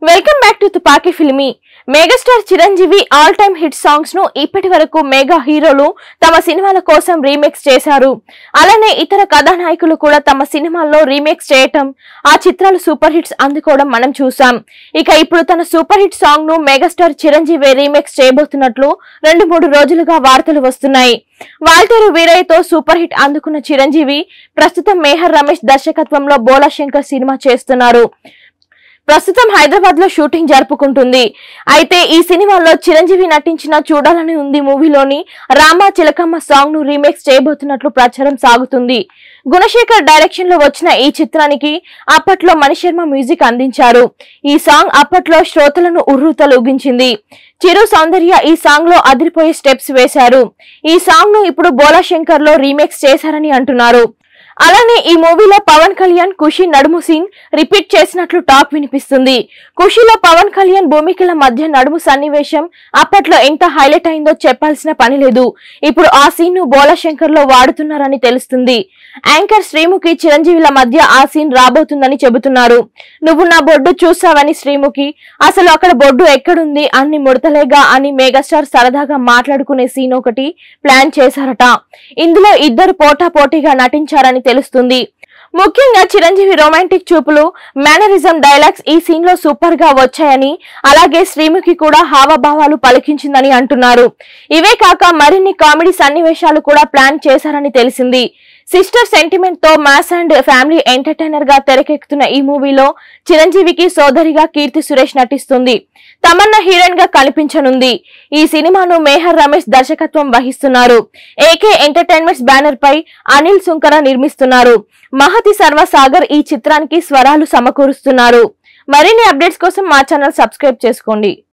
welcome back to Tupaki filmy megastar Chiranjeevi all time hit songs ను ఇప్పటి వరకు మెగా హీరోలు తమ సినిమాల కోసం రీమేక్స్ చేశారు అలానే ఇతర కథానాయకులు కూడా తమ సినిమాల్లో రీమేక్స్ చేయటం ఆ చిత్రాలు సూపర్ హిట్స్ అందుకోవడం మనం చూసాం ఇక ఇప్పుడు తన సూపర్ హిట్ సాంగ్ ను మెగాస్టార్ చిరంజీవి రీమేక్స్ చేయబోతున్నట్లు రెండు మూడు రోజులుగా వార్తలు వస్తున్నాయి వాల్తేరు వీరయ్యతో సూపర్ హిట్ అందుకున్న చిరంజీవి ప్రస్తుతం మేహర్ రమేష్ దర్శకత్వంలో బోలా శంకర్ సినిమా చేస్తున్నారు ప్రస్తుతం హైదరాబాద్ లో షూటింగ్ జరుపుకుంటుంది అయితే ఈ సినిమాలో చిరంజీవి నటించిన చూడాలని ఉంది మూవీలోని రామా చిలకమ్మ సాంగ్ ను రీమేక్స్ చేయబోతున్నట్లు ప్రచారం సాగుతుంది గుణశేఖర్ డైరెక్షన్ లో వచ్చిన ఈ చిత్రానికి అప్పట్లో మణిశర్మ మ్యూజిక్ అందించారు ఈ సాంగ్ అప్పట్లో శ్రోతలను ఉర్రూతలూగించింది చిరు సౌందర్య ఈ సాంగ్ లో అదిరిపోయే స్టెప్స్ వేశారు ఈ సాంగ్ ను ఇప్పుడు బోలా శంకర్ లో రీమేక్స్ చేశారని అంటున్నారు అలానే ఈ మూవీలో పవన్ కళ్యాణ్ ఖుషి నడుము సీన్ రిపీట్ చేసినట్లు టాక్ వినిపిస్తుంది ఖుషిలో పవన్ కళ్యాణ్ భూమికల మధ్య నడుము సన్నివేశం అప్పట్లో ఎంత హైలైట్ అయిందో చెప్పాల్సిన పని లేదు ఇప్పుడు ఆ సీన్ ను బోలశంకర్ లో వాడుతున్నారని తెలుస్తుంది యాంకర్ శ్రీముఖి చిరంజీవిల మధ్య ఆ సీన్ రాబోతుందని చెబుతున్నారు నువ్వు నా బొడ్డు చూసావని శ్రీముఖి అసలు అక్కడ బొడ్డు ఎక్కడుంది అన్ని ముడతలేగా అని మెగాస్టార్ సరదాగా మాట్లాడుకునే సీన్ ఒకటి ప్లాన్ చేశారట ఇందులో ఇద్దరు పోటా పోటీగా నటించారని తెలుస్తుంది ముఖ్యంగా చిరంజీవి రొమాంటిక్ చూపులు మేనరిజం డైలాగ్స్ ఈ సీన్ లో సూపర్ గా వచ్చాయని అలాగే శ్రీముఖి కూడా హావభావాలు పలికించిందని అంటున్నారు ఇవే కాక మరిన్ని కామెడీ సన్నివేశాలు కూడా ప్లాన్ చేశారని తెలిసింది సిస్టర్ సెంటిమెంట్ తో మాస్ అండ్ ఫ్యామిలీ ఎంటర్టైనర్ గా తెరకెక్కుతున్న ఈ మూవీలో చిరంజీవికి సోదరిగా కీర్తి సురేష్ నటిస్తుంది తమన్నా హీరోయిన్ గా కనిపించనుంది ఈ సినిమాను మేహర్ రమేష్ దర్శకత్వం వహిస్తున్నారు ఏకే ఎంటర్టైన్మెంట్స్ బ్యానర్ పై అనిల్ సుంకర నిర్మిస్తున్నారు మహతి సర్వసాగర్ ఈ చిత్రానికి స్వరాలు సమకూరుస్తున్నారు మరిన్ని అప్డేట్స్ కోసం మా ఛానల్ సబ్స్క్రైబ్ చేసుకోండి